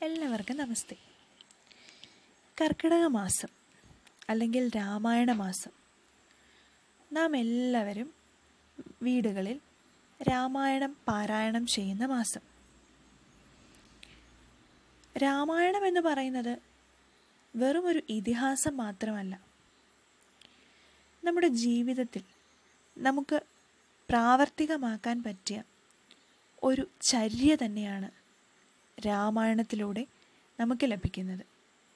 എല്ലാവർക്കും നമസ്തേ കർക്കിടക മാസം അല്ലെങ്കിൽ രാമായണ മാസം നാം എല്ലാവരും വീടുകളിൽ രാമായണം പാരായണം ചെയ്യുന്ന മാസം രാമായണം എന്ന് പറയുന്നത് വെറും ഒരു ഇതിഹാസം മാത്രമല്ല നമ്മുടെ ജീവിതത്തിൽ നമുക്ക് പ്രാവർത്തികമാക്കാൻ പറ്റിയ ഒരു ചര്യ തന്നെയാണ് രാമായണത്തിലൂടെ നമുക്ക് ലഭിക്കുന്നത്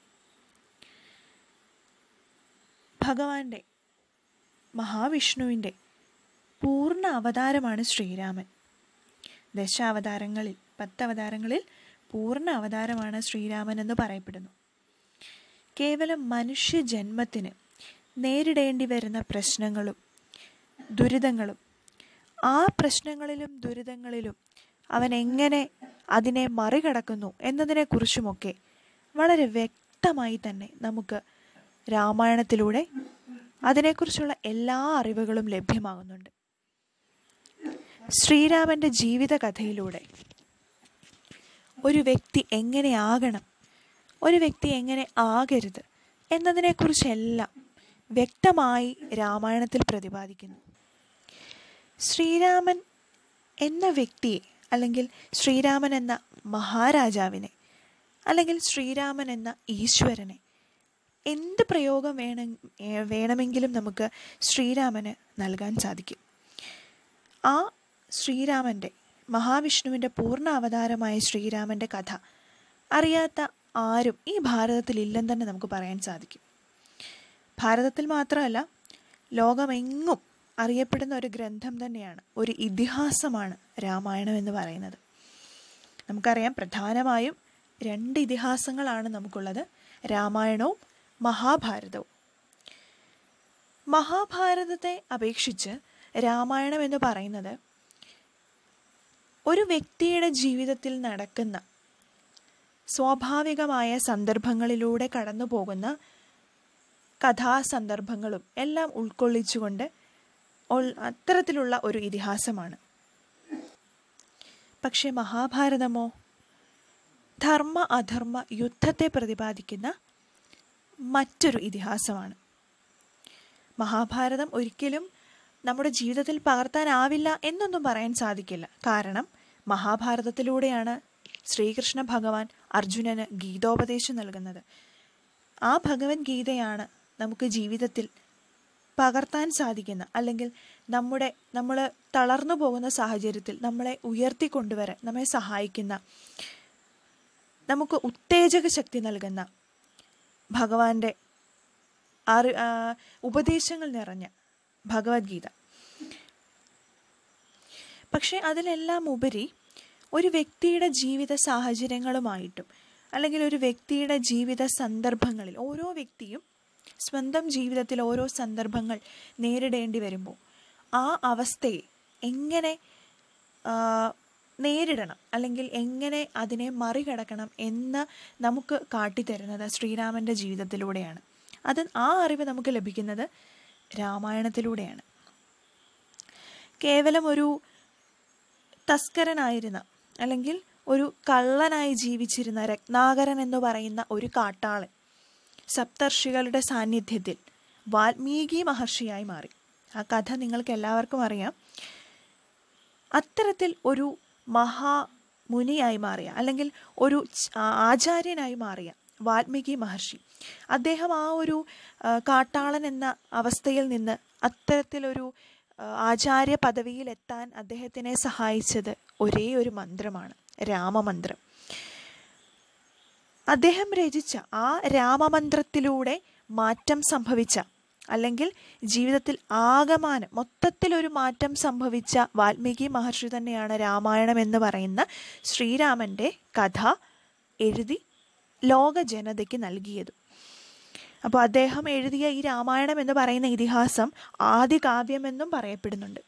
ഭഗവാന്റെ മഹാവിഷ്ണുവിൻ്റെ പൂർണ്ണ അവതാരമാണ് ശ്രീരാമൻ ദശാവതാരങ്ങളിൽ പത്ത് അവതാരങ്ങളിൽ പൂർണ്ണ അവതാരമാണ് ശ്രീരാമൻ എന്ന് പറയപ്പെടുന്നു കേവലം മനുഷ്യ ജന്മത്തിന് നേരിടേണ്ടി വരുന്ന പ്രശ്നങ്ങളും ദുരിതങ്ങളും ആ പ്രശ്നങ്ങളിലും ദുരിതങ്ങളിലും അവൻ എങ്ങനെ അതിനെ മറികടക്കുന്നു എന്നതിനെക്കുറിച്ചുമൊക്കെ വളരെ വ്യക്തമായി തന്നെ നമുക്ക് രാമായണത്തിലൂടെ അതിനെക്കുറിച്ചുള്ള എല്ലാ അറിവുകളും ലഭ്യമാകുന്നുണ്ട് ശ്രീരാമന്റെ ജീവിതകഥയിലൂടെ ഒരു വ്യക്തി എങ്ങനെയാകണം ഒരു വ്യക്തി എങ്ങനെ ആകരുത് എന്നതിനെക്കുറിച്ചെല്ലാം വ്യക്തമായി രാമായണത്തിൽ പ്രതിപാദിക്കുന്നു ശ്രീരാമൻ എന്ന വ്യക്തിയെ അല്ലെങ്കിൽ ശ്രീരാമൻ എന്ന മഹാരാജാവിനെ അല്ലെങ്കിൽ ശ്രീരാമൻ എന്ന ഈശ്വരനെ എന്ത് പ്രയോഗം വേണം വേണമെങ്കിലും നമുക്ക് ശ്രീരാമന് നൽകാൻ സാധിക്കും ആ ശ്രീരാമൻ്റെ മഹാവിഷ്ണുവിൻ്റെ പൂർണ്ണ അവതാരമായ ശ്രീരാമൻ്റെ കഥ അറിയാത്ത ആരും ഈ ഭാരതത്തിൽ ഇല്ലെന്ന് തന്നെ നമുക്ക് പറയാൻ സാധിക്കും ഭാരതത്തിൽ മാത്രമല്ല ലോകമെങ്ങും അറിയപ്പെടുന്ന ഒരു ഗ്രന്ഥം തന്നെയാണ് ഒരു ഇതിഹാസമാണ് രാമായണം എന്ന് പറയുന്നത് നമുക്കറിയാം പ്രധാനമായും രണ്ട് ഇതിഹാസങ്ങളാണ് നമുക്കുള്ളത് രാമായണവും മഹാഭാരതവും മഹാഭാരതത്തെ അപേക്ഷിച്ച് രാമായണം എന്ന് പറയുന്നത് ഒരു വ്യക്തിയുടെ ജീവിതത്തിൽ നടക്കുന്ന സ്വാഭാവികമായ സന്ദർഭങ്ങളിലൂടെ കടന്നു പോകുന്ന കഥാസന്ദർഭങ്ങളും എല്ലാം ഉൾക്കൊള്ളിച്ചുകൊണ്ട് അത്തരത്തിലുള്ള ഒരു ഇതിഹാസമാണ് പക്ഷെ മഹാഭാരതമോ ധർമ്മ അധർമ്മ യുദ്ധത്തെ പ്രതിപാദിക്കുന്ന മറ്റൊരു ഇതിഹാസമാണ് മഹാഭാരതം ഒരിക്കലും നമ്മുടെ ജീവിതത്തിൽ പകർത്താനാവില്ല എന്നൊന്നും പറയാൻ സാധിക്കില്ല കാരണം മഹാഭാരതത്തിലൂടെയാണ് ശ്രീകൃഷ്ണ ഭഗവാൻ അർജുനന് ഗീതോപദേശം നൽകുന്നത് ആ ഭഗവത്ഗീതയാണ് നമുക്ക് ജീവിതത്തിൽ പകർത്താൻ സാധിക്കുന്ന അല്ലെങ്കിൽ നമ്മുടെ നമ്മൾ തളർന്നു പോകുന്ന സാഹചര്യത്തിൽ നമ്മളെ ഉയർത്തിക്കൊണ്ടുവരാൻ നമ്മെ സഹായിക്കുന്ന നമുക്ക് ഉത്തേജക ശക്തി നൽകുന്ന ഭഗവാന്റെ അറി ഉപദേശങ്ങൾ നിറഞ്ഞ ഭഗവത്ഗീത പക്ഷെ അതിലെല്ലാം ഉപരി ഒരു വ്യക്തിയുടെ ജീവിത സാഹചര്യങ്ങളുമായിട്ടും അല്ലെങ്കിൽ ഒരു വ്യക്തിയുടെ ജീവിത സന്ദർഭങ്ങളിൽ ഓരോ വ്യക്തിയും സ്വന്തം ജീവിതത്തിൽ ഓരോ സന്ദർഭങ്ങൾ നേരിടേണ്ടി വരുമ്പോൾ ആ അവസ്ഥയെ എങ്ങനെ നേരിടണം അല്ലെങ്കിൽ എങ്ങനെ അതിനെ മറികടക്കണം എന്ന് നമുക്ക് കാട്ടിത്തരുന്നത് ശ്രീരാമൻ്റെ ജീവിതത്തിലൂടെയാണ് അത് ആ അറിവ് നമുക്ക് ലഭിക്കുന്നത് രാമായണത്തിലൂടെയാണ് കേവലം ഒരു തസ്കരനായിരുന്ന അല്ലെങ്കിൽ ഒരു കള്ളനായി ജീവിച്ചിരുന്ന രത്നാകരൻ എന്ന് പറയുന്ന ഒരു കാട്ടാളൻ സപ്തർഷികളുടെ സാന്നിധ്യത്തിൽ വാൽമീകി മഹർഷിയായി മാറി ആ കഥ നിങ്ങൾക്ക് എല്ലാവർക്കും അറിയാം അത്തരത്തിൽ ഒരു മഹാമുനിയായി മാറിയ അല്ലെങ്കിൽ ഒരു ആചാര്യനായി മാറിയ വാൽമീകി മഹർഷി അദ്ദേഹം ആ ഒരു കാട്ടാളൻ എന്ന അവസ്ഥയിൽ നിന്ന് അത്തരത്തിലൊരു ആചാര്യ പദവിയിൽ എത്താൻ അദ്ദേഹത്തിനെ സഹായിച്ചത് ഒരേ ഒരു മന്ത്രമാണ് രാമമന്ത്രം അദ്ദേഹം രചിച്ച ആ രാമമന്ത്രത്തിലൂടെ മാറ്റം സംഭവിച്ച അല്ലെങ്കിൽ ജീവിതത്തിൽ ആകമാനം മൊത്തത്തിലൊരു മാറ്റം സംഭവിച്ച വാൽമീകി മഹർഷി തന്നെയാണ് രാമായണം എന്ന് പറയുന്ന ശ്രീരാമൻ്റെ കഥ എഴുതി ലോക ജനതയ്ക്ക് നൽകിയത് അപ്പോൾ അദ്ദേഹം എഴുതിയ ഈ രാമായണം എന്ന് പറയുന്ന ഇതിഹാസം ആദ്യ കാവ്യമെന്നും പറയപ്പെടുന്നുണ്ട്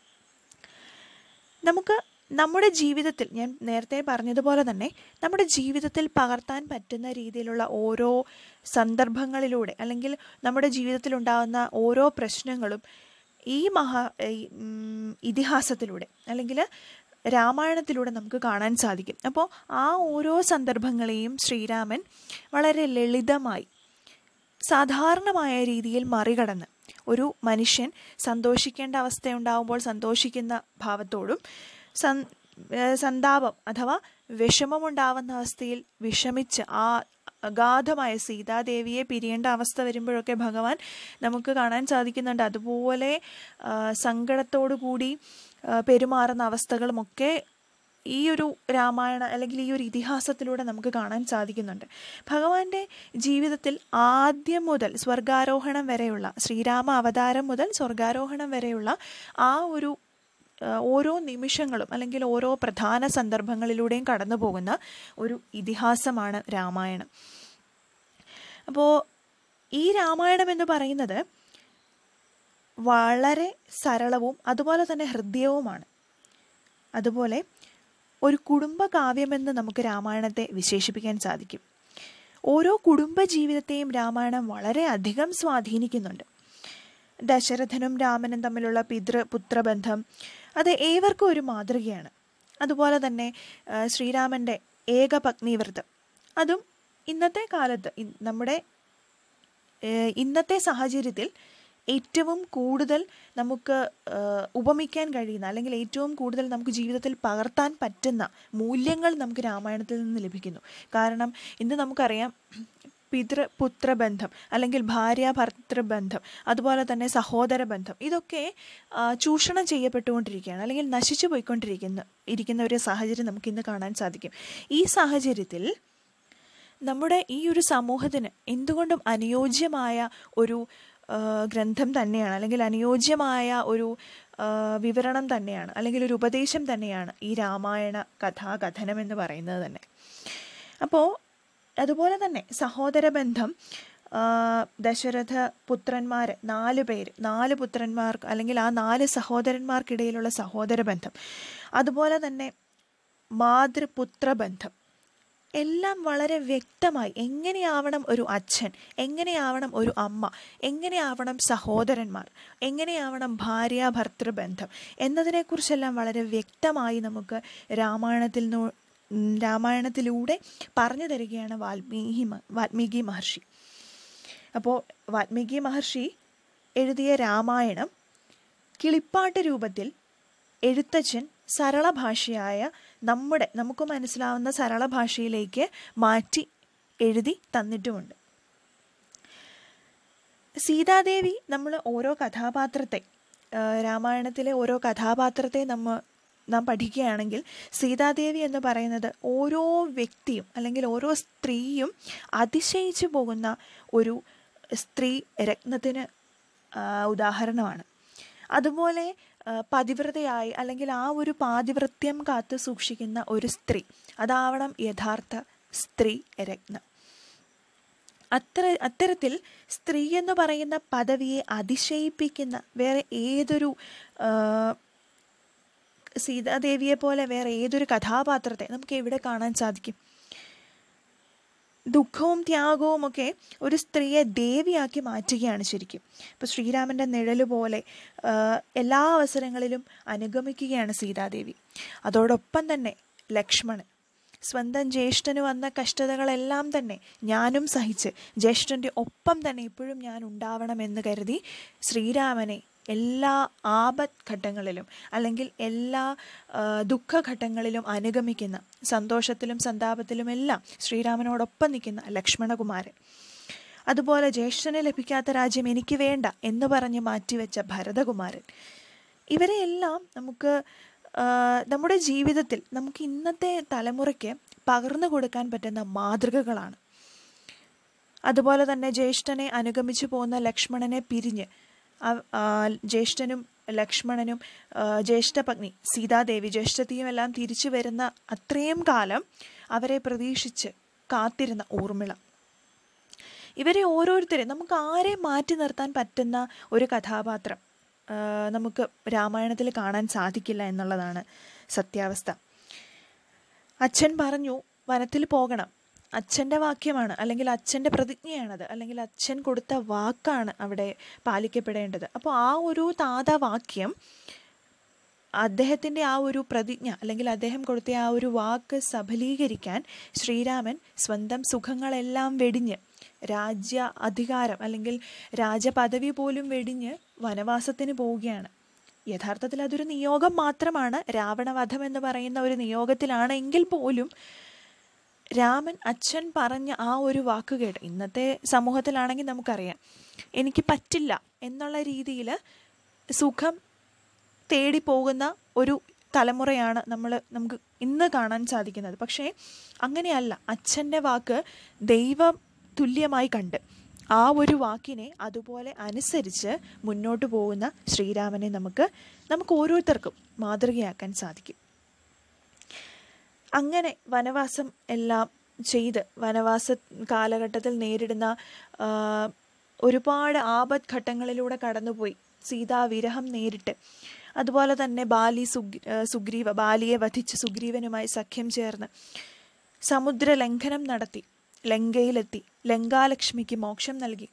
നമുക്ക് നമ്മുടെ ജീവിതത്തിൽ ഞാൻ നേരത്തെ പറഞ്ഞതുപോലെ തന്നെ നമ്മുടെ ജീവിതത്തിൽ പകർത്താൻ പറ്റുന്ന രീതിയിലുള്ള ഓരോ സന്ദർഭങ്ങളിലൂടെ അല്ലെങ്കിൽ നമ്മുടെ ജീവിതത്തിൽ ഉണ്ടാകുന്ന ഓരോ പ്രശ്നങ്ങളും ഈ മഹാ ഈ, ഉം, ഇതിഹാസത്തിലൂടെ അല്ലെങ്കിൽ രാമായണത്തിലൂടെ നമുക്ക് കാണാൻ സാധിക്കും അപ്പോൾ ആ ഓരോ സന്ദർഭങ്ങളെയും ശ്രീരാമൻ വളരെ ലളിതമായി സാധാരണമായ രീതിയിൽ മറികടന്ന് ഒരു മനുഷ്യൻ സന്തോഷിക്കേണ്ട അവസ്ഥയുണ്ടാകുമ്പോൾ സന്തോഷിക്കുന്ന ഭാവത്തോടും സൻ ഏഹ് സന്താപം അഥവാ വിഷമമുണ്ടാവുന്ന അവസ്ഥയിൽ വിഷമിച്ച് ആ അഗാധമായ സീതാദേവിയെ പിരിയേണ്ട അവസ്ഥ വരുമ്പോഴൊക്കെ ഭഗവാൻ നമുക്ക് കാണാൻ സാധിക്കുന്നുണ്ട് അതുപോലെ ആ, സങ്കടത്തോടു കൂടി ആ, പെരുമാറുന്ന അവസ്ഥകളുമൊക്കെ ഈ ഒരു രാമായണ അല്ലെങ്കിൽ ഈ ഒരു ഇതിഹാസത്തിലൂടെ നമുക്ക് കാണാൻ സാധിക്കുന്നുണ്ട് ഭഗവാന്റെ ജീവിതത്തിൽ ആദ്യം മുതൽ സ്വർഗാരോഹണം വരെയുള്ള ശ്രീരാമ അവതാരം മുതൽ സ്വർഗാരോഹണം വരെയുള്ള ആ ഒരു ആ, ഓരോ നിമിഷങ്ങളും അല്ലെങ്കിൽ ഓരോ പ്രധാന സന്ദർഭങ്ങളിലൂടെയും കടന്നു പോകുന്ന ഒരു ഇതിഹാസമാണ് രാമായണം അപ്പോൾ ഈ രാമായണം എന്ന് പറയുന്നത് വളരെ സരളവും അതുപോലെ തന്നെ ഹൃദ്യവുമാണ് അതുപോലെ ഒരു കുടുംബ കാവ്യമെന്ന് നമുക്ക് രാമായണത്തെ വിശേഷിപ്പിക്കാൻ സാധിക്കും ഓരോ കുടുംബ ജീവിതത്തെയും രാമായണം വളരെ അധികം സ്വാധീനിക്കുന്നുണ്ട് ദശരഥനും രാമനും തമ്മിലുള്ള പിതൃ പുത്രബന്ധം അത് ഏവർക്കും ഒരു മാതൃകയാണ് അതുപോലെ തന്നെ ആ, ശ്രീരാമൻ്റെ ഏകപത്നിവ്രതം അതും ഇന്നത്തെ കാലത്ത് ഇ- നമ്മുടെ ഏഹ് ഇന്നത്തെ സാഹചര്യത്തിൽ ഏറ്റവും കൂടുതൽ നമുക്ക് ഏഹ് ഉപമിക്കാൻ കഴിയുന്ന അല്ലെങ്കിൽ ഏറ്റവും കൂടുതൽ നമുക്ക് ജീവിതത്തിൽ പകർത്താൻ പറ്റുന്ന മൂല്യങ്ങൾ നമുക്ക് രാമായണത്തിൽ നിന്ന് ലഭിക്കുന്നു കാരണം ഇന്ന് നമുക്കറിയാം പിതൃ പുത്രബന്ധം അല്ലെങ്കിൽ ഭാര്യ ഭർത്തൃബന്ധം അതുപോലെ തന്നെ സഹോദര ബന്ധം ഇതൊക്കെ ആ, ചൂഷണം ചെയ്യപ്പെട്ടുകൊണ്ടിരിക്കുകയാണ് അല്ലെങ്കിൽ നശിച്ചു പോയിക്കൊണ്ടിരിക്കുന്ന ഇരിക്കുന്ന ഒരു സാഹചര്യം നമുക്ക് ഇന്ന് കാണാൻ സാധിക്കും ഈ സാഹചര്യത്തിൽ നമ്മുടെ ഈ ഒരു സമൂഹത്തിന് എന്തുകൊണ്ടും അനുയോജ്യമായ ഒരു ആ, ഗ്രന്ഥം തന്നെയാണ് അല്ലെങ്കിൽ അനുയോജ്യമായ ഒരു ആ, വിവരണം തന്നെയാണ് അല്ലെങ്കിൽ ഒരു ഉപദേശം തന്നെയാണ് ഈ രാമായണ കഥാകഥനം എന്ന് പറയുന്നത് തന്നെ അപ്പോൾ അതുപോലെ തന്നെ സഹോദര ബന്ധം ആ, ദശരഥ പുത്രന്മാർ നാല് പേര് നാല് പുത്രന്മാർക്ക് അല്ലെങ്കിൽ ആ നാല് സഹോദരന്മാർക്കിടയിലുള്ള സഹോദര ബന്ധം അതുപോലെ തന്നെ മാതൃപുത്ര ബന്ധം എല്ലാം വളരെ വ്യക്തമായി എങ്ങനെയാവണം ഒരു അച്ഛൻ എങ്ങനെയാവണം ഒരു അമ്മ എങ്ങനെയാവണം സഹോദരന്മാർ എങ്ങനെയാവണം ഭാര്യ ഭർത്തൃബന്ധം എന്നതിനെക്കുറിച്ചെല്ലാം വളരെ വ്യക്തമായി നമുക്ക് രാമായണത്തിൽ നിന്നു- ഉം, രാമായണത്തിലൂടെ പറഞ്ഞു തരികയാണ് വാൽമീകി മ- വാൽമീകി മഹർഷി അപ്പോൾ വാൽമീകി മഹർഷി എഴുതിയ രാമായണം കിളിപ്പാട്ട് രൂപത്തിൽ എഴുത്തച്ഛൻ സരള ഭാഷയായ നമ്മുടെ നമുക്ക് മനസ്സിലാവുന്ന സരള ഭാഷയിലേക്ക് മാറ്റി എഴുതി തന്നിട്ടുമുണ്ട് സീതാദേവി നമ്മൾ ഓരോ കഥാപാത്രത്തെ ആ, രാമായണത്തിലെ ഓരോ കഥാപാത്രത്തെ നമ്മ നാം പഠിക്കുകയാണെങ്കിൽ സീതാദേവി എന്ന് പറയുന്നത് ഓരോ വ്യക്തിയും അല്ലെങ്കിൽ ഓരോ സ്ത്രീയും അതിശയിച്ചു പോകുന്ന ഒരു സ്ത്രീ രത്നത്തിന് ആ, ഉദാഹരണമാണ് അതുപോലെ ആ, പതിവ്രതയായി അല്ലെങ്കിൽ ആ ഒരു പാതിവൃത്യം കാത്തു സൂക്ഷിക്കുന്ന ഒരു സ്ത്രീ അതാവണം യഥാർത്ഥ സ്ത്രീ രത്നം അത്ര അത്തരത്തിൽ സ്ത്രീ എന്ന് പറയുന്ന പദവിയെ അതിശയിപ്പിക്കുന്ന വേറെ ഏതൊരു ആ, സീതാദേവിയെ പോലെ വേറെ ഏതൊരു കഥാപാത്രത്തെ നമുക്ക് എവിടെ കാണാൻ സാധിക്കും ദുഃഖവും ത്യാഗവും ഒക്കെ ഒരു സ്ത്രീയെ ദേവിയാക്കി മാറ്റുകയാണ് ശരിക്കും ഇപ്പോൾ ശ്രീരാമൻ്റെ നിഴല് പോലെ ആ, എല്ലാ അവസരങ്ങളിലും അനുഗമിക്കുകയാണ് സീതാദേവി അതോടൊപ്പം തന്നെ ലക്ഷ്മണൻ സ്വന്തം ജ്യേഷ്ഠന് വന്ന കഷ്ടതകളെല്ലാം തന്നെ ഞാനും സഹിച്ച് ജ്യേഷ്ഠൻ്റെ ഒപ്പം തന്നെ ഇപ്പോഴും ഞാൻ ഉണ്ടാവണമെന്ന് കരുതി ശ്രീരാമനെ എല്ലാ ആപത് ഘട്ടങ്ങളിലും അല്ലെങ്കിൽ എല്ലാ ആ, ദുഃഖഘട്ടങ്ങളിലും അനുഗമിക്കുന്ന സന്തോഷത്തിലും സന്താപത്തിലും എല്ലാം ശ്രീരാമനോടൊപ്പം നിൽക്കുന്ന ലക്ഷ്മണകുമാരൻ അതുപോലെ ജ്യേഷ്ഠന് ലഭിക്കാത്ത രാജ്യം എനിക്ക് വേണ്ട എന്ന് പറഞ്ഞ് മാറ്റിവെച്ച ഭരതകുമാരൻ ഇവരെയെല്ലാം നമുക്ക് ആ, നമ്മുടെ ജീവിതത്തിൽ നമുക്ക് ഇന്നത്തെ തലമുറയ്ക്ക് പകർന്നു കൊടുക്കാൻ പറ്റുന്ന മാതൃകകളാണ് അതുപോലെ തന്നെ ജ്യേഷ്ഠനെ അനുഗമിച്ചു പോകുന്ന ലക്ഷ്മണനെ പിരിഞ്ഞ് ആ- ആ ജ്യേഷ്ഠനും ലക്ഷ്മണനും ആ, ജ്യേഷ്ഠപത്നി സീതാദേവി ജ്യേഷ്ഠത്തിയും എല്ലാം തിരിച്ചു വരുന്ന അത്രയും കാലം അവരെ പ്രതീക്ഷിച്ച് കാത്തിരുന്ന ഊർമിള ഇവരെ ഓരോരുത്തരെയും നമുക്ക് ആരെ മാറ്റി നിർത്താൻ പറ്റുന്ന ഒരു കഥാപാത്രം ആ, നമുക്ക് രാമായണത്തിൽ കാണാൻ സാധിക്കില്ല എന്നുള്ളതാണ് സത്യാവസ്ഥ അച്ഛൻ പറഞ്ഞു വനത്തിൽ പോകണം അച്ഛൻ്റെ വാക്യമാണ് അല്ലെങ്കിൽ അച്ഛൻ്റെ പ്രതിജ്ഞയാണത് അല്ലെങ്കിൽ അച്ഛൻ കൊടുത്ത വാക്കാണ് അവിടെ പാലിക്കപ്പെടേണ്ടത് അപ്പോൾ ആ ഒരു താത വാക്യം അദ്ദേഹത്തിൻ്റെ ആ ഒരു പ്രതിജ്ഞ അല്ലെങ്കിൽ അദ്ദേഹം കൊടുത്ത ആ ഒരു വാക്ക് സഫലീകരിക്കാൻ ശ്രീരാമൻ സ്വന്തം സുഖങ്ങളെല്ലാം വെടിഞ്ഞ് രാജ്യ അധികാരം അല്ലെങ്കിൽ രാജപദവി പോലും വെടിഞ്ഞ് വനവാസത്തിന് പോവുകയാണ് യഥാർത്ഥത്തിൽ അതൊരു നിയോഗം മാത്രമാണ് രാവണവധം എന്ന് പറയുന്ന ഒരു നിയോഗത്തിലാണ് എങ്കിൽ പോലും രാമൻ അച്ഛൻ പറഞ്ഞ ആ ഒരു വാക്ക് കേട്ട് ഇന്നത്തെ സമൂഹത്തിലാണെങ്കിൽ നമുക്കറിയാം എനിക്ക് പറ്റില്ല എന്നുള്ള രീതിയിൽ സുഖം തേടി പോകുന്ന ഒരു തലമുറയാണ് നമ്മൾ നമുക്ക് ഇന്ന് കാണാൻ സാധിക്കുന്നത് പക്ഷേ അങ്ങനെയല്ല അച്ഛൻ്റെ വാക്ക് ദൈവം തുല്യമായി കണ്ട് ആ ഒരു വാക്കിനെ അതുപോലെ അനുസരിച്ച് മുന്നോട്ട് പോകുന്ന ശ്രീരാമനെ നമുക്ക് നമുക്ക് ഓരോരുത്തർക്കും മാതൃകയാക്കാൻ സാധിക്കും അങ്ങനെ വനവാസം എല്ലാം ചെയ്ത് വനവാസ കാലഘട്ടത്തിൽ നേരിടുന്ന ആ, ഒരുപാട് ആപത് ഘട്ടങ്ങളിലൂടെ കടന്നുപോയി സീതാവിരഹം നേരിട്ട് അതുപോലെ തന്നെ ബാലി സുഗ് ആ, സുഗ്രീവ ബാലിയെ വധിച്ച് സുഗ്രീവനുമായി സഖ്യം ചേർന്ന് സമുദ്ര ലംഘനം നടത്തി ലങ്കയിലെത്തി ലങ്കാലക്ഷ്മിക്ക് മോക്ഷം നൽകി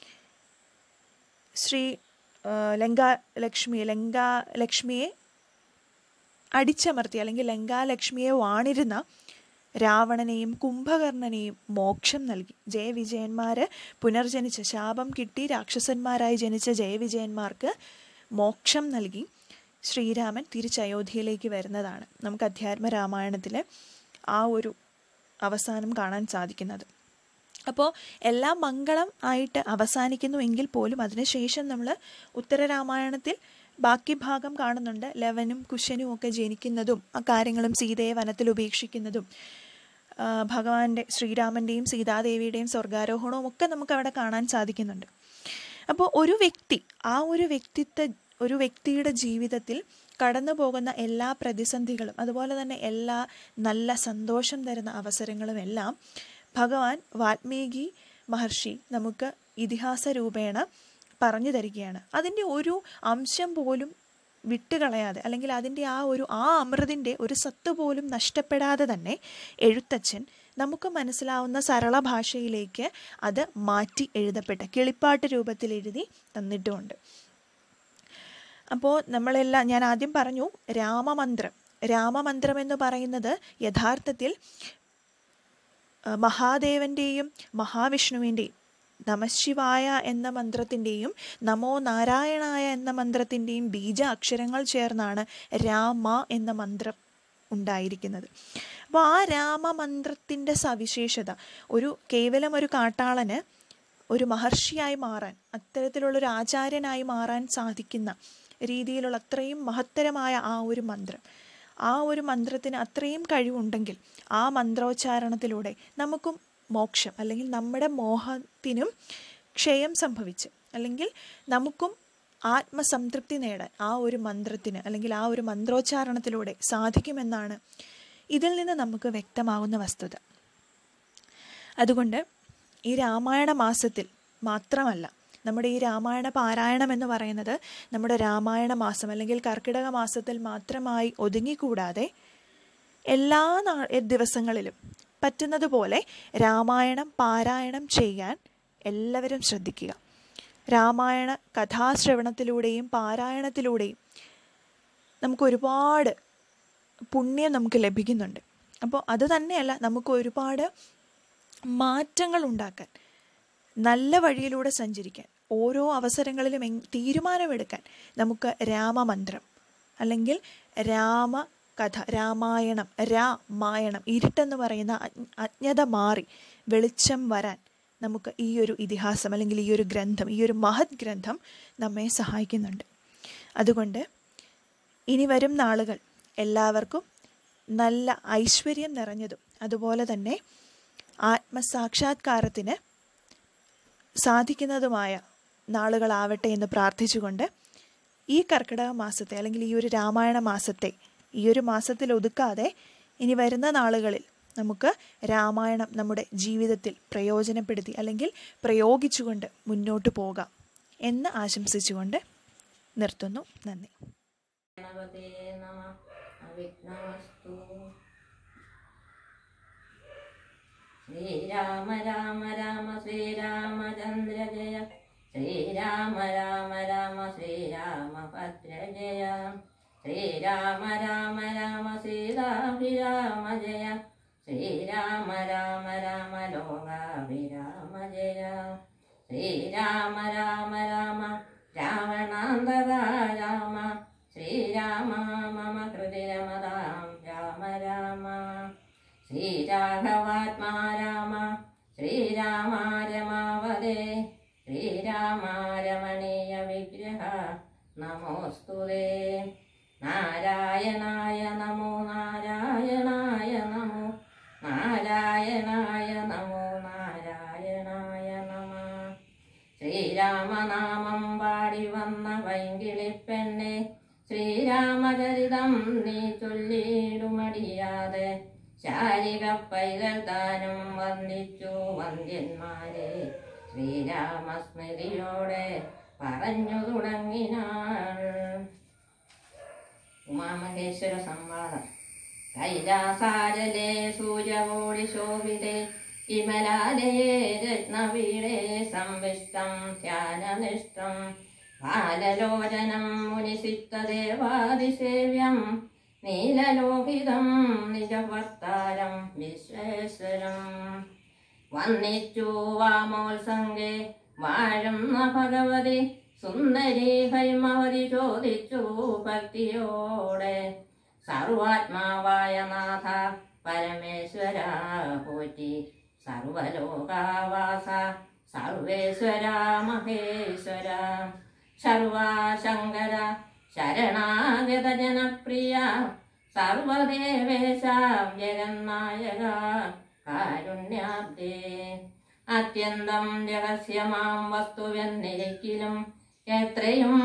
ശ്രീ ആ, ലങ്കാലക്ഷ്മി ലങ്കാലക്ഷ്മിയെ അടിച്ചമർത്തി അല്ലെങ്കിൽ ലങ്കാലക്ഷ്മിയെ വാണിരുന്ന രാവണനെയും കുംഭകർണനെയും മോക്ഷം നൽകി ജയവിജയന്മാര് പുനർജനിച്ച ശാപം കിട്ടി രാക്ഷസന്മാരായി ജനിച്ച ജയവിജയന്മാർക്ക് മോക്ഷം നൽകി ശ്രീരാമൻ തിരിച്ച് അയോധ്യയിലേക്ക് വരുന്നതാണ് നമുക്ക് അധ്യാത്മ രാമായണത്തിലെ ആ ഒരു അവസാനം കാണാൻ സാധിക്കുന്നത് അപ്പോൾ എല്ലാം മംഗളം ആയിട്ട് അവസാനിക്കുന്നു എങ്കിൽ പോലും അതിനുശേഷം നമ്മൾ ഉത്തരരാമായണത്തിൽ ബാക്കി ഭാഗം കാണുന്നുണ്ട് ലവനും കുശനും ഒക്കെ ജനിക്കുന്നതും ആ കാര്യങ്ങളും സീതയെ വനത്തിൽ ഉപേക്ഷിക്കുന്നതും ആ, ഭഗവാന്റെ ശ്രീരാമൻ്റെയും സീതാദേവിയുടെയും സ്വർഗാരോഹണവും ഒക്കെ നമുക്ക് അവിടെ കാണാൻ സാധിക്കുന്നുണ്ട് അപ്പോൾ ഒരു വ്യക്തി ആ ഒരു വ്യക്തിത്വ ഒരു വ്യക്തിയുടെ ജീവിതത്തിൽ കടന്നു പോകുന്ന എല്ലാ പ്രതിസന്ധികളും അതുപോലെ തന്നെ എല്ലാ നല്ല സന്തോഷം തരുന്ന അവസരങ്ങളും എല്ലാം ഭഗവാൻ വാൽമീകി മഹർഷി നമുക്ക് ഇതിഹാസ രൂപേണ പറഞ്ഞു തരികയാണ് അതിൻ്റെ ഒരു അംശം പോലും വിട്ടുകളയാതെ അല്ലെങ്കിൽ അതിൻ്റെ ആ ഒരു ആ അമൃതിൻ്റെ ഒരു സത്ത് പോലും നഷ്ടപ്പെടാതെ തന്നെ എഴുത്തച്ഛൻ നമുക്ക് മനസ്സിലാവുന്ന സരള ഭാഷയിലേക്ക് അത് മാറ്റി എഴുതപ്പെട്ട കിളിപ്പാട്ട് രൂപത്തിൽ എഴുതി തന്നിട്ടുമുണ്ട് അപ്പോൾ നമ്മളെല്ലാം ഞാൻ ആദ്യം പറഞ്ഞു രാമമന്ത്രം രാമമന്ത്രം എന്ന് പറയുന്നത് യഥാർത്ഥത്തിൽ ആ, മഹാദേവന്റെയും മഹാവിഷ്ണുവിൻ്റെയും നമശിവായ എന്ന മന്ത്രത്തിൻ്റെയും നമോ നാരായണായ എന്ന മന്ത്രത്തിൻ്റെയും ബീജ അക്ഷരങ്ങൾ ചേർന്നാണ് രാമ എന്ന മന്ത്രം ഉണ്ടായിരിക്കുന്നത് അപ്പോൾ ആ രാമമന്ത്രത്തിൻ്റെ സവിശേഷത ഒരു കേവലം ഒരു കാട്ടാളന് ഒരു മഹർഷിയായി മാറാൻ അത്തരത്തിലുള്ളൊരു ആചാര്യനായി മാറാൻ സാധിക്കുന്ന രീതിയിലുള്ള അത്രയും മഹത്തരമായ ആ ഒരു മന്ത്രം ആ ഒരു മന്ത്രത്തിന് അത്രയും കഴിവുണ്ടെങ്കിൽ ആ മന്ത്രോച്ചാരണത്തിലൂടെ നമുക്കും മോക്ഷം അല്ലെങ്കിൽ നമ്മുടെ മോഹത്തിനും ക്ഷയം സംഭവിച്ച് അല്ലെങ്കിൽ നമുക്കും ആത്മസംതൃപ്തി നേടാൻ ആ ഒരു മന്ത്രത്തിന് അല്ലെങ്കിൽ ആ ഒരു മന്ത്രോച്ചാരണത്തിലൂടെ സാധിക്കുമെന്നാണ് ഇതിൽ നിന്ന് നമുക്ക് വ്യക്തമാകുന്ന വസ്തുത അതുകൊണ്ട് ഈ രാമായണ മാസത്തിൽ മാത്രമല്ല നമ്മുടെ ഈ രാമായണ പാരായണം എന്ന് പറയുന്നത് നമ്മുടെ രാമായണ മാസം അല്ലെങ്കിൽ കർക്കിടക മാസത്തിൽ മാത്രമായി ഒതുങ്ങിക്കൂടാതെ എല്ലാ നാ ദിവസങ്ങളിലും പറ്റുന്നത് പോലെ രാമായണം പാരായണം ചെയ്യാൻ എല്ലാവരും ശ്രദ്ധിക്കുക രാമായണ കഥാശ്രവണത്തിലൂടെയും പാരായണത്തിലൂടെയും നമുക്ക് ഒരുപാട് പുണ്യം നമുക്ക് ലഭിക്കുന്നുണ്ട് അപ്പോൾ അത് തന്നെയല്ല നമുക്ക് ഒരുപാട് മാറ്റങ്ങൾ ഉണ്ടാക്കാൻ നല്ല വഴിയിലൂടെ സഞ്ചരിക്കാൻ ഓരോ അവസരങ്ങളിലും എങ് തീരുമാനമെടുക്കാൻ നമുക്ക് രാമമന്ത്രം അല്ലെങ്കിൽ രാമ കഥ രാമായണം രാമായണം ഇരുട്ടെന്ന് പറയുന്ന അജ്ഞ- അജ്ഞത മാറി വെളിച്ചം വരാൻ നമുക്ക് ഈ ഒരു ഇതിഹാസം അല്ലെങ്കിൽ ഈ ഒരു ഗ്രന്ഥം ഈ ഒരു മഹത് ഗ്രന്ഥം നമ്മെ സഹായിക്കുന്നുണ്ട് അതുകൊണ്ട് ഇനി വരും നാളുകൾ എല്ലാവർക്കും നല്ല ഐശ്വര്യം നിറഞ്ഞതും അതുപോലെ തന്നെ ആത്മസാക്ഷാത്കാരത്തിന് സാധിക്കുന്നതുമായ നാളുകളാവട്ടെ എന്ന് പ്രാർത്ഥിച്ചുകൊണ്ട് ഈ കർക്കിടക മാസത്തെ അല്ലെങ്കിൽ ഈ ഒരു രാമായണ മാസത്തെ ഈ ഒരു മാസത്തിൽ ഒതുക്കാതെ ഇനി വരുന്ന നാളുകളിൽ നമുക്ക് രാമായണം നമ്മുടെ ജീവിതത്തിൽ പ്രയോജനപ്പെടുത്തി അല്ലെങ്കിൽ പ്രയോഗിച്ചുകൊണ്ട് മുന്നോട്ട് പോകാം എന്ന് ആശംസിച്ചുകൊണ്ട് നിർത്തുന്നു നന്ദി ഗണപതേ നമ അവിഘ്നമസ്തു ശ്രീരാമ രാമ രാമ ശ്രീരാമചന്ദ്ര ജയ ശ്രീരാമ രാമ രാമ ശ്രീരാമഭദ്ര ജയ ശ്രീരാമ രാമ രാമ സീതാഭിരാമ ജയ ശ്രീരാമ രാമ രാമ ലോകാഭിരാമ ജയ ശ്രീരാമ രാമ രാമ രാവണാന്തക രാമ ശ്രീരാമ മമ ഹൃദിരമതാം രാമ രാമ ശ്രീരാഘവാത്മാ രാമ ശ്രീരാമ രമാവതേ ശ്രീരാമ രമണീയ വിഗ്രഹ നമോസ്തുതേ നാരായണായ നമോ നാരായണായ നമോ നാരായണായ നമോ നാരായണായ നമ ശ്രീരാമനാമം പാടി വന്ന വൈകിളിപ്പെണ്ണെ ശ്രീരാമചരിതം നീ ചൊല്ലിടുമടിയാതെ ശാരിക പൈതൽ താനും വന്ദിച്ചു വന്ദ്യന്മാരെ ശ്രീരാമസ്മൃതിയോടെ പറഞ്ഞു തുടങ്ങിനാൾ ഉമാമഹേശ്വര സംവാദം കൈലാസാരലെ സൂര്യകോടി ശോഭിതേ വിമലാലയേ രത്നവീളേ സംവിഷ്ടം ധ്യാനനിഷ്ടം ബാലലോചനം മുനിസിത്തദേവാദിസേവ്യം നീലലോഹിതം നിജഭർത്താരം വിശ്വേശ്വരം വന്നിച്ചു വാമോത്സംഗേ വാഴുന്ന ഭഗവതി സുന്ദരി ഹൈമവതി ചോദിച്ചു ഭക്തിയോടെ സർവാത്മാവായ നാഥ പരമേശ്വര പോറ്റി സർവലോകാവാസ സർവേശ്വര മഹേശ്വര സർവാശങ്കര ശരണാഗത ജനപ്രിയ സർവദേവേശ ജഗന്നായക കാരുണ്യാബ്ദേ അത്യന്തം രഹസ്യമാം വസ്തുവെന്നിരിക്കലും എത്രയും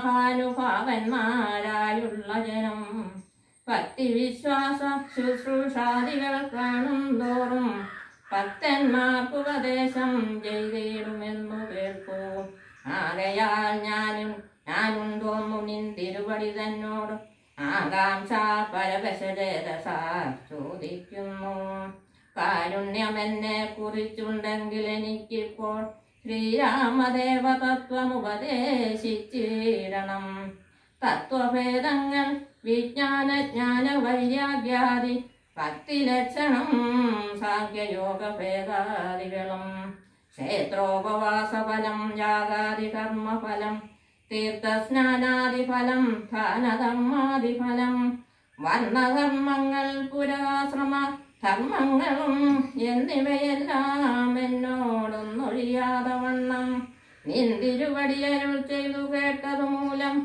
മഹാനുഭാവന്മാരായുള്ള ജനം ഭക്തിവിശ്വാസ ശുശ്രൂഷാദികൾ കാണും തോറും ഭക്തന്മാർക്ക് ഉപദേശം ചെയ്തിടുമെന്നു കേൾക്കൂ ആകയാൽ ഞാനും ഞാനുണ്ടോന്നു നിൻ തിരുവടി തന്നോട് ആകാംക്ഷ പരവശചേതസ ചോദിക്കുന്നു കാരുണ്യമെന്നെ കുറിച്ചുണ്ടെങ്കിൽ എനിക്കിപ്പോൾ ശ്രീരാമദേവ തത്വം ഉപദേശിച്ചിടണം തത്വഭേദങ്ങൾ വിജ്ഞാന ജ്ഞാന വൈരാഗ്യാദി ഭക്തിലക്ഷണം സാഖ്യയോഗ ഭേദാദികളും ക്ഷേത്രോപവാസഫലം യാഗാദി കർമ്മഫലം തീർത്ഥസ്നാനാദിഫലം ധാനധർമാദിഫലം വർണ്ണധർമ്മങ്ങൾ പുരാശ്രമ ധർമ്മങ്ങളും എന്നിവയെല്ലാം എന്നോടൊന്നൊഴിയാതെ വണ്ണം നിന്തിരുവടിയരുൾ ചെയ്തു കേട്ടതു മൂലം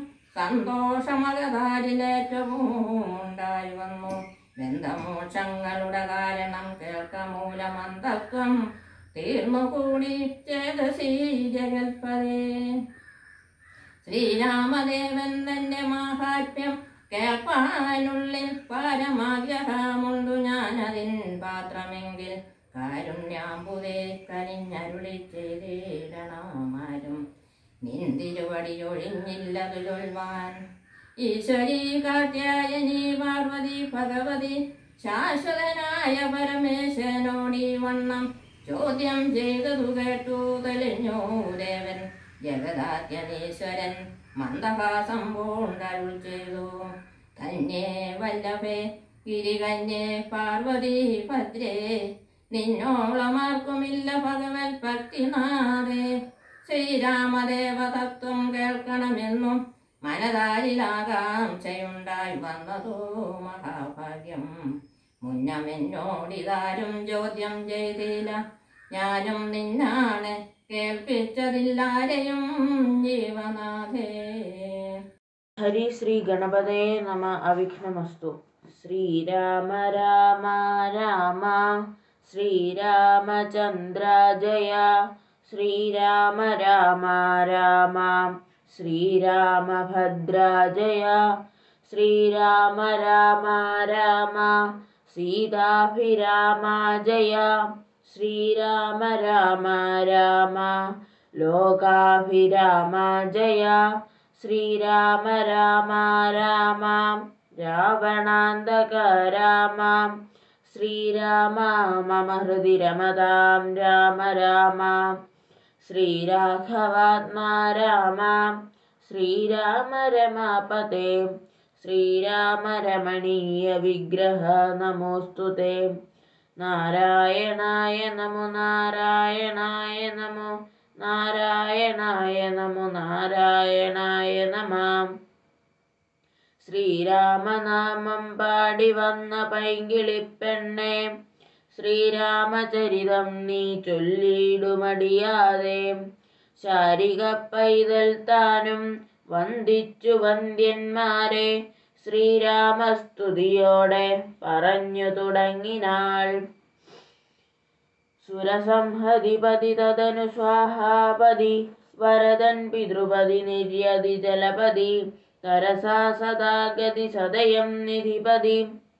സന്തോഷമകതാരിലേറ്റവും ഉണ്ടായി വന്നു ബന്ധമോക്ഷങ്ങളുടെ കാരണം കേൾക്ക മൂലമന്തത്വം തീർന്നുകൂടി ചേതസീ ജഗൽപതേ ശ്രീരാമദേവൻ തന്റെ മാഹാത്മ്യം കേൾപ്പാനുള്ളിൽ പരമാഗ്രഹമുണ്ടു ഞാനതിൻ പാത്രമെങ്കിൽ കാരുണ്യാമ്പുതേ കനിഞ്ഞരുളി ചെയ്തിടണമാരും നിന്തിരുവടിയൊഴിഞ്ഞില്ലതു ചൊൽവാൻ ഈശ്വരി കാത്യായനി പാർവതി ഭഗവതി ശാശ്വതനായ പരമേശ്വരനോടീ വണ്ണം ചോദ്യം ചെയ്തതു കേട്ടു തെളിഞ്ഞു ദേവൻ ജഗദാത്യനീശ്വരൻ മന്ദഹാസം പൂണ്ടരുൾ ചെയ്തു കന്യേ വല്ലഭേ ഗിരികന്യേ പാർവതി ഭദ്രേ നിന്നോളമാർക്കുമില്ല ഭഗവത് ഭക്തിനാഥേ ശ്രീരാമദേവ തത്വം കേൾക്കണമെന്നും മനതാരിലാകാംക്ഷയുണ്ടായി വന്നതോ മഹാഭാഗ്യം മുന്നമെന്നോടിതാരും ചോദ്യം ചെയ്തില്ല ഞാനും നിന്നാണ് കേൾപ്പിച്ചതില്ലാരെയും ജീവനാഥേ ഹരി ശ്രീ ഗണപതേ നമ അവിഘ്നമസ്തു ശ്രീരാമ രാമ രാമ ശ്രീരാമചന്ദ്ര ജയ ശ്രീരാമ രാമ രാമ ശ്രീരാമഭദ്ര ജയ ശ്രീരാമ രാമ രാമ സീതാഭിരാമ ജയ ശ്രീരാമ രാമ രാമ ലോകാഭിരാമ ജയ ശ്രീരാമ രാമ രാമ രാവണാന്തക രാമ ശ്രീരാമ മമ ഹൃദി രമതാം രാമ രാമ ശ്രീരാഘവാത്മാ രാമ ശ്രീരാമ രമാപതേ ശ്രീരാമരമണീയ വിഗ്രഹ നമോസ്തു തേ നാരായണായ നമോ നാരായണായ നമോ നാരായണായ നമോ നാരായണായ നമാം ശ്രീരാമനാമം പാടി വന്ന പൈങ്കിളിപ്പെണ്ണെ ശ്രീരാമചരിതം നീ ചൊല്ലിയിടുമടിയാതെ ശാരിക പൈതൽ താനും വന്ദിച്ചു വന്ദ്യന്മാരെ ശ്രീരാമസ്തുതിയോടെ പറഞ്ഞു തുടങ്ങിനാൾ സുരസംഹതിപതി തദനു സ്വാഹാപതി വരദൻ പിതൃപതി നിര്യതി ജലപതി തരസാ സദാഗതി സദയം നിധിപതി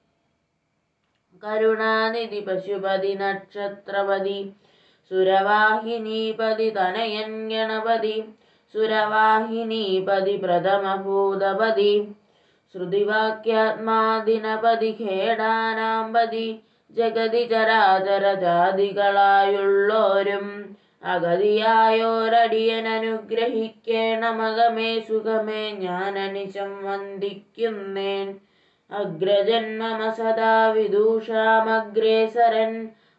കരുണാനിധി പശുപതി നക്ഷത്രപതി സുരവാഹിനീപതി തനയൻ ഗണപതി സുരവാഹിനീപതി പ്രഥമഭൂതപതി ശ്രുതിവാക്യാത്മാദിനപതി ഖേടാനാമ്പതി ജഗതി ചരാചര ജാതികളായുള്ളോരും അഗതിയായോരടിയനനുഗ്രഹിക്കേണമകമേ സുഖമേ ഞാൻ അനിശം വന്ദിക്കുന്നേൻ അഗ്രജന്മമ സദാ വിദൂഷാമഗ്രേസരൻ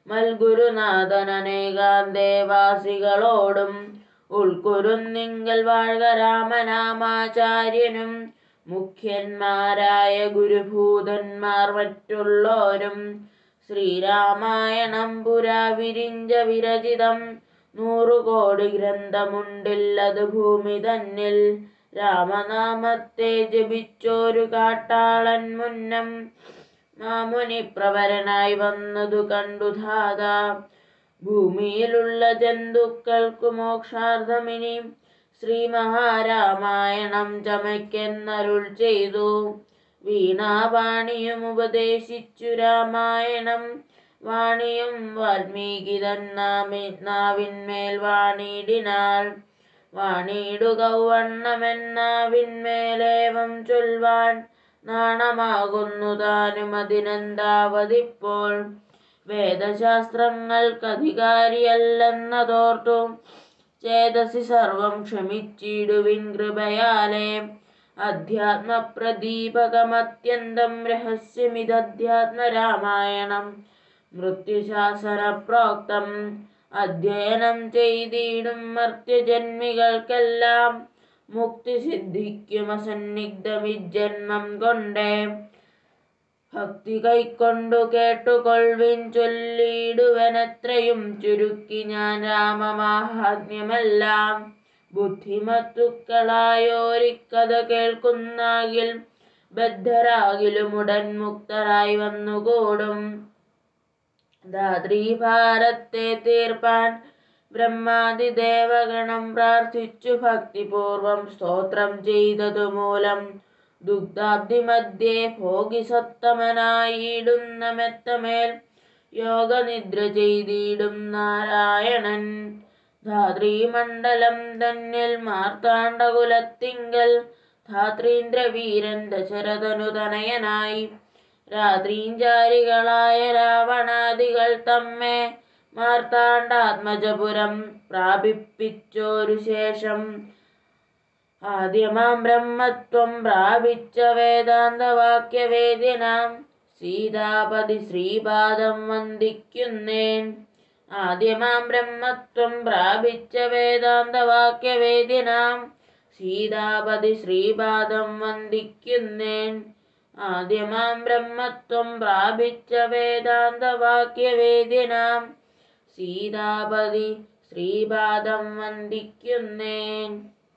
മൽഗുരുനാഥനേകാന്തേവാസികളോടും ഉൾക്കുരുന്നിങ്കൽ വാഴ്ക രാമനാമാചാര്യനും മുഖ്യന്മാരായ ഗുരുഭൂതന്മാർ മറ്റുള്ളോരും ശ്രീരാമായണം പുരാ വിരിഞ്ച വിരചിതം നൂറുകോടി ഗ്രന്ഥമുണ്ടില്ലത് ഭൂമി തന്നിൽ രാമനാമത്തെ ജപിച്ചോരു കാട്ടാളൻ മുന്നം മാമുനി പ്രവരനായി വന്നതു കണ്ടു ധാത ഭൂമിയിലുള്ള ജന്തുക്കൾക്കു മോക്ഷാർത്ഥമിനി ശ്രീ മഹാരാമായണം ചമയ്ക്കെന്നരുൾ ചെയ്തു വീണാവാണിയും ഉപദേശിച്ചു രാമായണം വാണിയും വാൽമീകി തന്നാമി നാവിന്മേൽ വാണിയിടിനാൾ വാണിയിടുക വണ്ണമെന്നാവിന്മേലേവം ചൊൽവാൻ നാണമാകുന്നു താനും അതിനെന്താവതിപ്പോൾ വേദശാസ്ത്രങ്ങൾക്കധികാരിയല്ലെന്നതോർത്തു ചേതസി സർവം ക്ഷമിച്ചിടുവിൻ കൃപയാലേ അധ്യാത്മപ്രദീപകമത്യന്തം രഹസ്യമിതധ്യാത്മരാമായണം മൃത്യുശാസന പ്രോക്തം അധ്യയനം ചെയ്തിടും മർത്യജന്മികൾക്കെല്ലാം മുക്തി സിദ്ധിക്കും അസന്നിഗ്ധമിജന്മം കൊണ്ടേ ഭക്തി കൈക്കൊണ്ടു കേട്ടുകൊൾവിൻ ചൊല്ലിയിടുവനത്രയും ചുരുക്കി ഞാൻ രാമമാഹാത്മ്യമെല്ലാം ബുദ്ധിമത്തുക്കളായോരിക്കഥ കേൾക്കുന്നാകിൽ ബദ്ധരാകിലും ഉടൻ മുക്തരായി വന്നുകൂടും ധാത്രീഭാരത്തെ തീർപ്പാൻ ബ്രഹ്മാതിദേവഗണം പ്രാർത്ഥിച്ചു ഭക്തിപൂർവം സ്തോത്രം ചെയ്തതു മൂലം ദുഗ്ധാബ്ദി മധ്യേ ഭോഗിസത്തമനായിടുന്ന മെത്തമേൽ യോഗനിദ്ര ചെയ്തിടും നാരായണൻ ധാത്രീമണ്ഡലം തന്നിൽ മാർത്താണ്ഡകുലത്തിങ്കൽ ധാത്രീന്ദ്രവീരൻ ദശരഥനു തനയനായി രാത്രീഞ്ചാരികളായ രാവണാദികൾ തമ്മെ മാർത്താണ്ഡാത്മജപുരം പ്രാപിപ്പിച്ചോരു ശേഷം ആദ്യമാം ബ്രഹ്മത്വം പ്രാപിച്ച വേദാന്തവാക്യവേദ്യനാം സീതാപതി ശ്രീപാദം വന്ദിക്കുന്നേൻ ആദ്യമാം ബ്രഹ്മത്വം പ്രാപിച്ച വേദാന്തവാക്യവേദ്യനാം സീതാപതി ശ്രീപാദം വന്ദിക്കുന്നേൻ ആദ്യമാം ബ്രഹ്മത്വം പ്രാപിച്ച വേദാന്തവാക്യവേദ്യനാം സീതാപതി ശ്രീപാദം വന്ദിക്കുന്നേൻ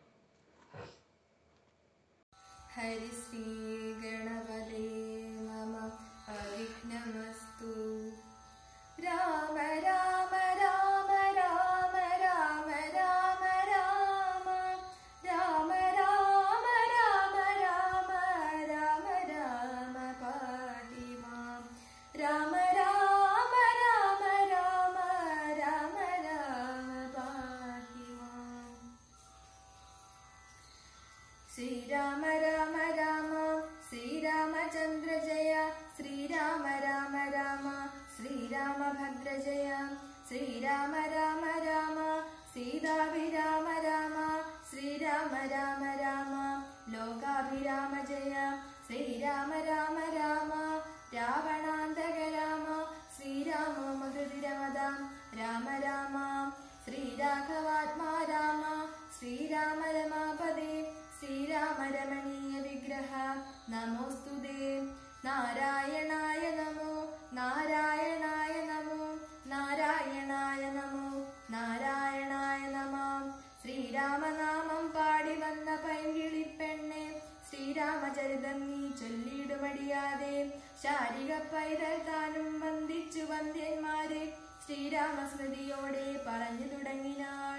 हरिश्रीगणपते मम अविघ्नमस्तु राम राम राम राम राम राम राम राम राम राम राम राम राम पाहि मां राम राम राम राम राम राम पाहि माम् श्रीराम राम राम श्रीरामचन्द्र जय श्रीराम राम राम श्रीरामभद्र जय श्रीराम राम राम सीताभिराम राम श्रीराम राम राम लोकाभिराम जय श्री ശ്രീരാമ രാമ രാമ രാവണാന്തക രാമ ശ്രീരാമ മധുരമതാം രാമ രാമ ശ്രീരാഘവാത്മാ രാമ ശ്രീരാമ രമാപദേ ശ്രീരാമ രമണീയ വിഗ്രഹ നമോസ്തുതേ നാരായണായ നമോ നാരായണായ നമോ നാരായണായ നമോ നാരായണായ നമാം ശ്രീരാമനാമം പാടി വന്ന പൈങ്കിളിപ്പെണ്ണെ ശ്രീരാമചരിതം നീ ചൊല്ലിടുമടിയാതെ ശാരിക പൈതൽ താനും വന്ദിച്ചു വന്ധ്യന്മാരെ ശ്രീരാമസ്മൃതിയോടെ പറഞ്ഞു തുടങ്ങിനാൾ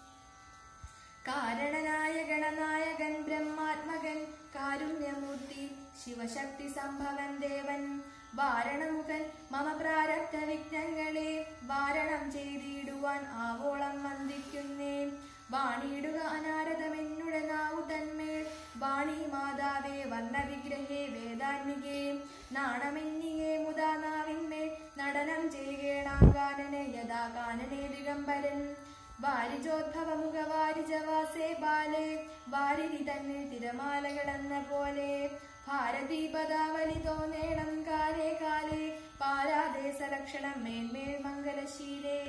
കാരണനായ ഗണനായകൻ ബ്രഹ്മാത്മകൻ കാരുണ്യമൂർത്തി ശിവശക്തി സംഭവൻ ദേവൻ വാരണമുഖൻ മമ പ്രാരബ്ധ വിഘ്നങ്ങളെ വാരണം ചെയ്തിടുവാൻ ആവോളം വന്ദിക്കുന്നേ വാണിയിടുക അനാരതമെന്നുടെ നാവു തന്മേൽ വാണി മാതാവേ വർണ്ണവിഗ്രഹേ വേദാത്മികേ നാണമെന്നിയേ മുതാ നാവിന്മേൽ നടനം ചെയ്യണാകാനനെ യഥാ കാനനെ ദിഗംബരൻ വാരിജോദ്ഭവമുഖ വാരിജവാസേ ബാലേ വാരിരി തന്നിൽ തിരമാലകളെന്ന പോലെ ഭാരതീ പദാവലി തോന്നേണം കാലേ കാലേ പാരാദേശ ലക്ഷണം മേന്മേൽ മംഗലശീലേ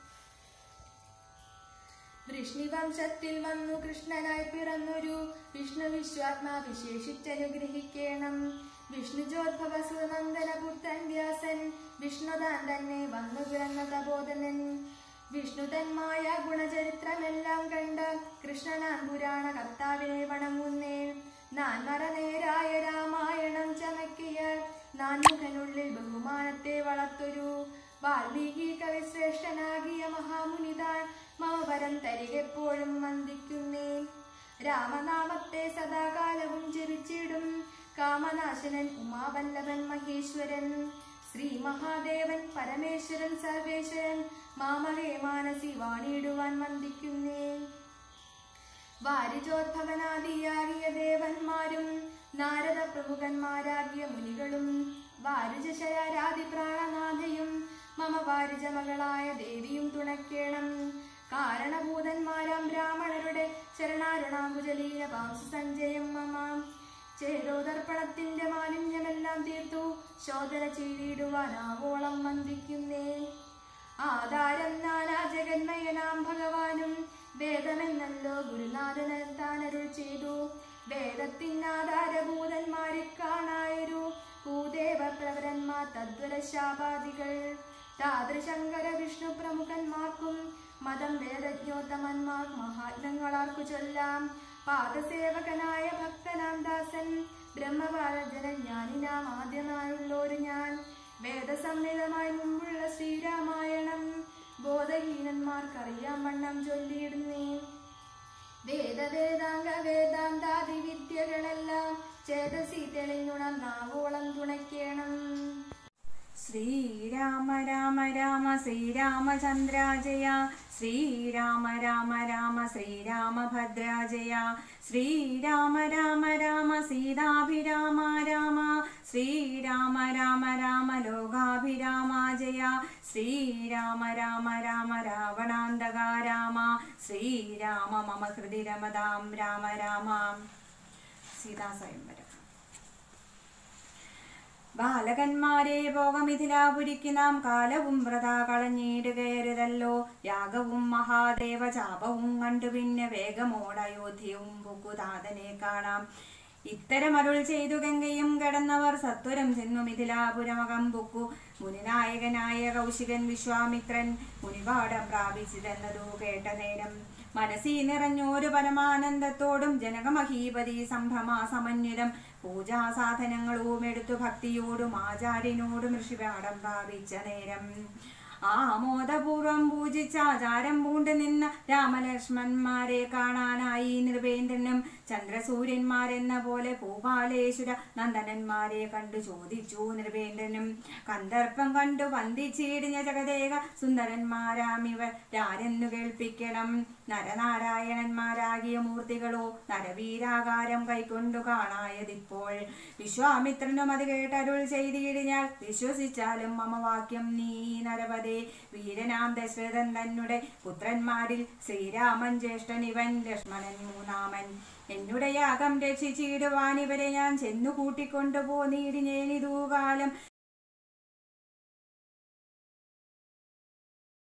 വൃഷ്ണിവംശത്തിൽ വന്നു കൃഷ്ണനായി പിറന്നൊരു വിഷ്ണു വിശ്വാത്മാ വിശേഷിച്ചനുഗ്രഹിക്കണം വിഷ്ണുജോദ്ഭവ സുനന്ദന പുത്രൻ വ്യാസൻ വിഷ്ണുതാൻ തന്നെ വന്നു പിറന്ന തപോധനൻ വിഷ്ണുതന്മായ ഗുണചരിത്രമെല്ലാം കണ്ട് കൃഷ്ണനാൻ പുരാണ കർത്താവിനെ വണങ്ങുന്നേ നാൻ മറനേരായ രാമായണം ചമക്കിയ നാൻമുഖനുള്ളിൽ ബഹുമാനത്തെ വളർത്തൊരു വാൽമീകി കവിശ്രേഷ്ഠനാകിയ മഹാമുനിതാൻ മമപരം തരികെപ്പോഴും വന്ദിക്കുന്നേ രാമനാമത്തെ സദാകാലവും ജപിച്ചിടും കാമനാശനൻ ഉമാവല്ലഭൻ മഹേശ്വരൻ ശ്രീ മഹാദേവൻ പരമേശ്വരൻ സർവേശ്വരൻ മാമകേ മാനസി വാണിയിടുവാൻ വന്ദിക്കുന്നേ വാരിജോദ്ഭവനാദിയാകിയ ദേവന്മാരും നാരദ പ്രമുഖന്മാരാകിയ മുനികളും വാരിജശരാരാതി പ്രാണനാഥയും മമ വാരിജ മകളായ ദേവിയും തുണയ്ക്കേണം കാരണഭൂതന്മാരാം ബ്രാഹ്മണരുടെ ശരണാരുണാകുജലീല പാംസു സഞ്ജയം മമ ചേതോദർപ്പണത്തിന്റെ മാലിന്യമെല്ലാം തീർത്തു ശോധന ചെയ്തിടുവാൻ ആവോളം വന്ദിക്കുന്നേ ആധാരം നാനാ ജഗന്മയനാം ഭഗവാനും വേദമെന്നല്ലോ ഗുരുനാഥന് താനരുൾ ചെയ്തു വേദത്തിനാധാരഭൂതന്മാരെ കാണായൊരു ഭൂദേവ പ്രവരന്മാർ തദ്വര ശാപാദികൾ താതൃശങ്കര വിഷ്ണു പ്രമുഖന്മാർക്കും മതം വേദജ്ഞോത്തമന്മാർ മഹാത്മങ്ങളാർക്കു ചൊല്ലാം പാദസേവകനായ ഭക്തനാം ദാസൻ ബ്രഹ്മപാലജന ജ്ഞാനിനാം ആദ്യമായുള്ളൊരു ഞാൻ വേദസംഹിതമായി മുമ്പുള്ള ശ്രീരാമായണം ബോധഹീനന്മാർക്കറിയാം വണ്ണം ചൊല്ലിയിടുന്നേ വേദവേദാംഗ വേദാന്താദി വിദ്യകളെല്ലാം ചേതസി തെളിഞ്ഞുണർന്നാവോളം തുണയ്ക്കണം ശ്രീരാമ രാമ രാമ ശ്രീരാമചന്ദ്രാജയ ശ്രീരാമ രാമ രാമ ശ്രീരാമഭദ്രാജയ ശ്രീരാമ രാമ രാമ സീതാഭിരാമ രാമ ശ്രീരാമ രാമ രാമ ലോകാഭിരാമ ജയ ശ്രീരാമ രാമ രാമ രാവണാന്തക രാമ ശ്രീരാമ മമ ഹൃദി രമതാം രാമ രാമ സീതാസ്വയംവരം ബാലകന്മാരെ ഭോഗമിഥിലാപുരിക്ക് നാം കാലവും വ്രത കളഞ്ഞിടുകയരുതല്ലോ യാഗവും മഹാദേവ ചാപവും കണ്ടു പിന്നെ വേഗമോടയോധ്യവും പൊക്കുതാതനെ കാണാം ഇത്തരം അരുൾ ചെയ്തു ഗംഗയും കിടന്നവർ സത്വരം ചെന്നു മിഥിലാപുരമകം പൊക്കു മുനിനായകനായ കൗശികൻ വിശ്വാമിത്രൻ മുനിപാഠം പ്രാപിച്ചിതെന്നതു കേട്ട നേരം മനസ്സി നിറഞ്ഞോരു പരമാനന്ദത്തോടും ജനകമഹീപതി സംഭ്രമ സമന്വിതം പൂജാ സാധനങ്ങളും എടുത്തു ഭക്തിയോടും ആചാര്യനോടും ഋഷിപാഠം പ്രാപിച്ച നേരം ആമോദപൂർവം പൂജിച്ച ആചാരം പൂണ്ട് നിന്ന രാമലക്ഷ്മന്മാരെ കാണാനായി നൃപേന്ദ്രനും ചന്ദ്രസൂര്യന്മാരെന്ന പോലെ ഭൂപാലേശ്വര നന്ദനന്മാരെ കണ്ടു ചോദിച്ചു നൃപേന്ദ്രനും കന്ദർപ്പം കണ്ടു വന്ദിച്ചിടിഞ്ഞ ജഗദേക സുന്ദരന്മാരാമിവർ രാരെന്നു കേൾപ്പിക്കണം നരനാരായണന്മാരാകിയ മൂർത്തികളോ നരവീരാകാരം കൈക്കൊണ്ടു കാണായതിപ്പോൾ വിശ്വാമിത്രനും അത് കേട്ടരുൾ ചെയ്തിടിഞ്ഞാൽ വിശ്വസിച്ചാലും മമ വാക്യം നീ നരപതേ വീരനാം ദശരഥൻ തന്നെ പുത്രന്മാരിൽ ശ്രീരാമൻ ജ്യേഷ്ഠൻ ഇവൻ ലക്ഷ്മണൻ മൂന്നാമൻ എന്നുടെ യാഗം രക്ഷിച്ചിടുവാൻ ഇവരെ ഞാൻ ചെന്നു കൂട്ടിക്കൊണ്ടുപോന്നീടിനേനിതൂകാലം